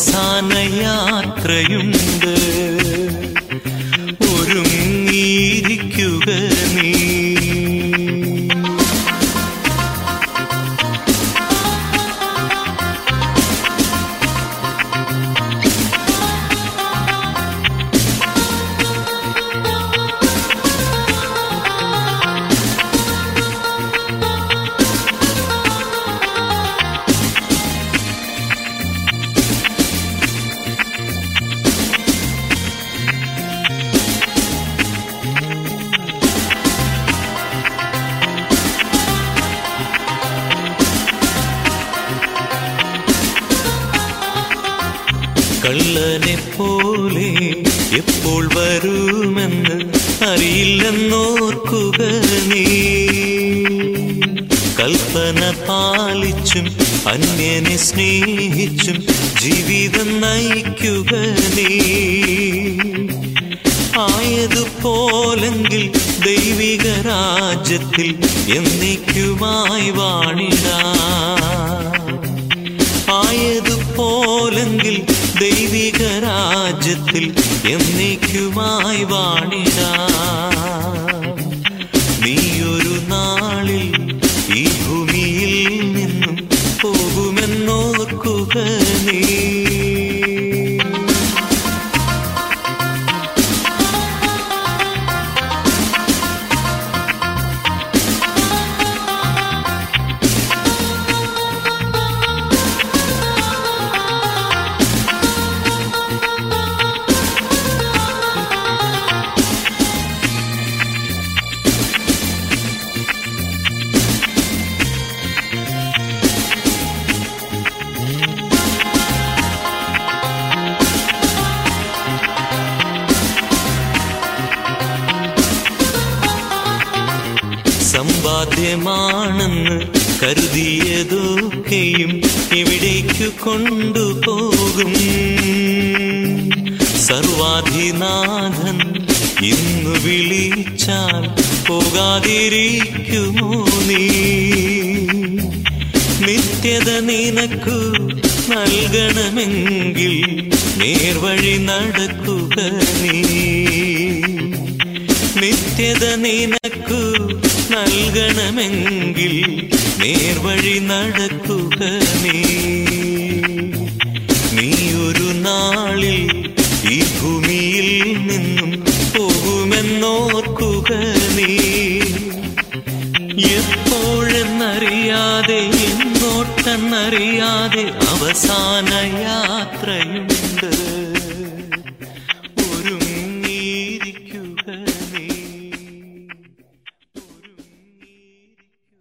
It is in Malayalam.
അവസാന യാത്രയുണ്ട് ഒരുങ്ങിയിരിക്കുക നീ കള്ളനെ പോലെ എപ്പോൾ വരുമെന്ന് അറിയില്ലെന്നോർക്കുക നീ കൽപ്പന പാലിച്ചും അന്യനെ സ്നേഹിച്ചും ജീവിതം നയിക്കുക നീ ആയതുപോലെങ്കിൽ ദൈവിക രാജ്യത്തിൽ എന്നേക്കുമായി വാണിടാം ആയതുപോലെങ്കിൽ ദൈവിക രാജ്യത്തിൽ എന്നേക്കുമായി വാണിടാം നീയൊരു നാളിൽ ഈ ഭൂമിയിൽ നിന്നും പോകുമെന്നോർക്കുക നീ സമ്പാദ്യമാണെന്ന് കരുതിയതൊക്കെയും എവിടേക്കു കൊണ്ടുപോകും സർവാധിനാഥൻ ഇന്നു വിളിച്ചാൽ പോകാതിരിക്കുമോ നീ നിത്യത നിനക്കു നൽകണമെങ്കിൽ നേർവഴി നടക്കുക നീ നിത്യത നിനക്കു നൽകണമെങ്കിൽ നേർവഴി നടക്കുക നീ നീ ഒരു നാളിൽ ഈ ഭൂമിയിൽ നിന്നും പോകുമെന്നോർക്കുക നീ എപ്പോഴെന്നറിയാതെ എങ്ങോട്ടെന്നറിയാതെ അവസാന യാത്രയുണ്ട്